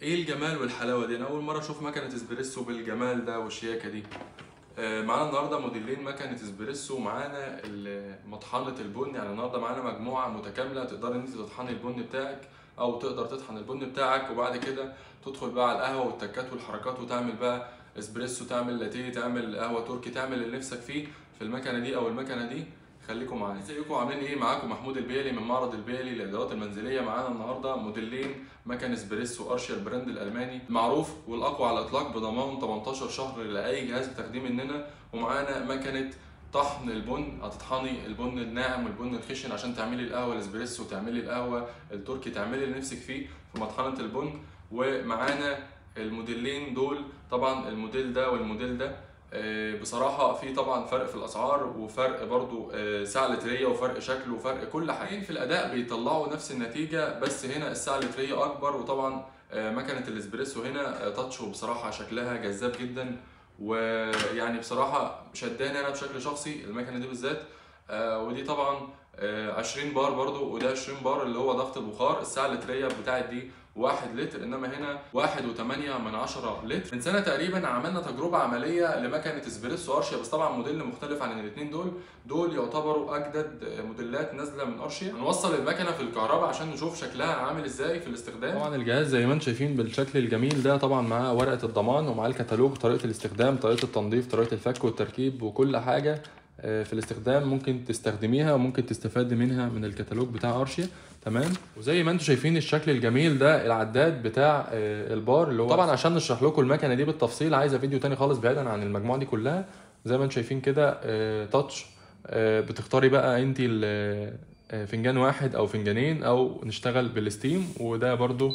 ايه الجمال والحلاوه دي انا اول مره اشوف مكنه اسبريسو بالجمال ده والشياكه دي آه، معانا النهارده موديلين مكنه اسبريسو ومعانا ال- مطحنه البن يعني النهارده معانا مجموعه متكامله تقدر ان انت تطحني البن بتاعك او تقدر تطحن البن بتاعك وبعد كده تدخل بقى على القهوه والتكات والحركات وتعمل بقى اسبريسو تعمل لاتيه تعمل قهوه تركي تعمل اللي نفسك فيه في المكنه دي او المكنه دي خليكم معايا ازيكم عاملين ايه معاكم محمود البيلي من معرض البيلي للادوات المنزليه معانا النهارده موديلين مكن اسبريسو ارشيا البراند الالماني المعروف والاقوى على الاطلاق بضمان 18 شهر لاي جهاز بتاخديه مننا ومعانا مكنه طحن البن هتطحني البن الناعم والبن الخشن عشان تعملي القهوه الاسبريسو تعملي القهوه التركي تعملي اللي نفسك فيه في مطحنه البن ومعانا الموديلين دول طبعا الموديل ده والموديل ده آه، بصراحة في طبعا فرق في الأسعار وفرق برضو آه، سعة لترية وفرق شكل وفرق كل حاجة في الأداء بيطلعوا نفس النتيجة بس هنا السعة اللترية أكبر وطبعا آه، مكنة الإسبريسو هنا آه، تاتش وبصراحة شكلها جذاب جدا ويعني بصراحة شداني أنا بشكل شخصي المكنة دي بالذات آه، ودي طبعا آه، 20 بار برضو وده 20 بار اللي هو ضغط البخار السعة اللترية بتاعت دي واحد لتر انما هنا واحد وتمانية من عشرة لتر من سنة تقريبا عملنا تجربة عملية لمكنة اسبريسو ارشيا بس طبعا موديل مختلف عن الاثنين دول دول يعتبروا اجدد موديلات نازلة من ارشيا هنوصل المكنة في الكهرباء عشان نشوف شكلها عامل ازاي في الاستخدام طبعا الجهاز زي ما انتم شايفين بالشكل الجميل ده طبعا معاه ورقة الضمان ومعاه الكتالوج طريقة الاستخدام طريقة التنظيف طريقة الفك والتركيب وكل حاجة آه، في الاستخدام ممكن تستخدميها وممكن تستفادي منها من الكتالوج بتاع ارشيا تمام وزي ما انتم شايفين الشكل الجميل ده العداد بتاع آه، البار اللي هو طبعا عشان نشرح لكم المكنه دي بالتفصيل عايزه فيديو تاني خالص بعيدا عن المجموعه دي كلها زي ما انتم شايفين كده آه، تاتش آه، بتختاري بقى انت ال- آه، فنجان واحد او فنجانين او نشتغل بالستيم وده برضو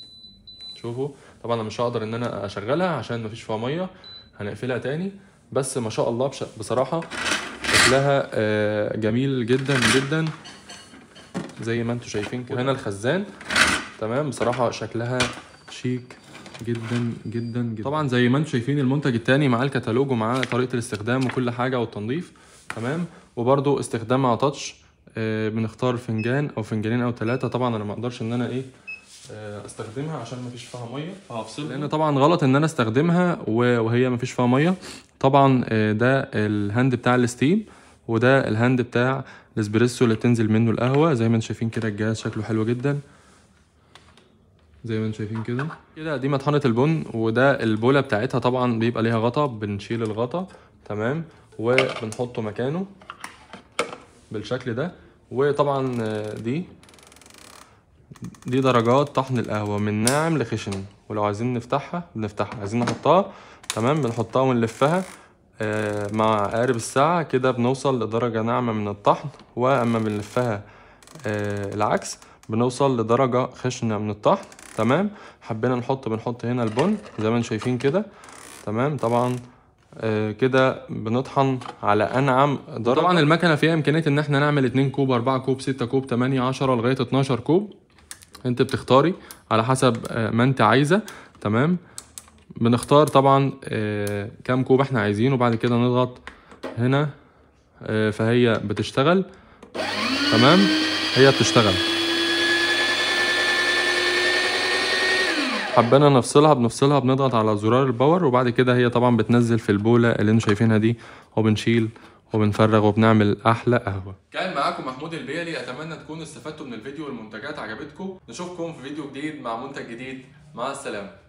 شوفوا طبعا انا مش هقدر ان انا اشغلها عشان مفيش فيها ميه هنقفلها تاني بس ما شاء الله بش... بصراحه شكلها آه، جميل جدا جدا زي ما انتم شايفين كده هنا الخزان تمام بصراحه شكلها شيك جدا جدا جدا طبعا زي ما انتم شايفين المنتج التاني معاه الكتالوج ومعاه طريقه الاستخدام وكل حاجه والتنظيف تمام وبرده استخدام مع تاتش آه، بنختار فنجان او فنجانين او ثلاثه طبعا انا ما اقدرش ان انا ايه آه، استخدمها عشان ما فيش فيها ميه فهفصل لان طبعا غلط ان انا استخدمها و- وهي ما فيش فيها ميه طبعا آه، ده الهاند بتاع الستيم وده الهاند بتاع الاسبريسو اللي بتنزل منه القهوه زي ما انتم شايفين كده الجهاز شكله حلو جدا زي ما انتم شايفين كده كده دي مطحنه البن وده البوله بتاعتها طبعا بيبقى ليها غطا بنشيل الغطا تمام وبنحطه مكانه بالشكل ده وطبعا آه، دي دي درجات طحن القهوة من ناعم لخشن ولو عايزين نفتحها بنفتحها عايزين نحطها تمام بنحطها ونلفها آه، مع قارب الساعة كده بنوصل لدرجة ناعمة من الطحن وأما بنلفها آه، العكس بنوصل لدرجة خشنة من الطحن تمام حبينا نحط بنحط هنا البن زي ما انتم شايفين كده تمام طبعا آه، كده بنطحن على انعم درجه طبعا المكنه فيها امكانيه ان احنا نعمل 2 كوب 4 كوب 6 كوب 8 10 لغايه 12 كوب انت بتختاري على حسب آه، ما انت عايزه تمام بنختار طبعا آه، كام كوب احنا عايزينه وبعد كده نضغط هنا آه، فهي بتشتغل تمام هي بتشتغل حبينا نفصلها بنفصلها بنضغط على زرار الباور وبعد كده هي طبعا بتنزل في البولة اللي انتوا شايفينها دي وبنشيل وبنفرغ وبنعمل احلى قهوة كان معاكم محمود البيلي اتمنى تكونوا استفدتوا من الفيديو والمنتجات عجبتكم نشوفكم في فيديو جديد مع منتج جديد مع السلامة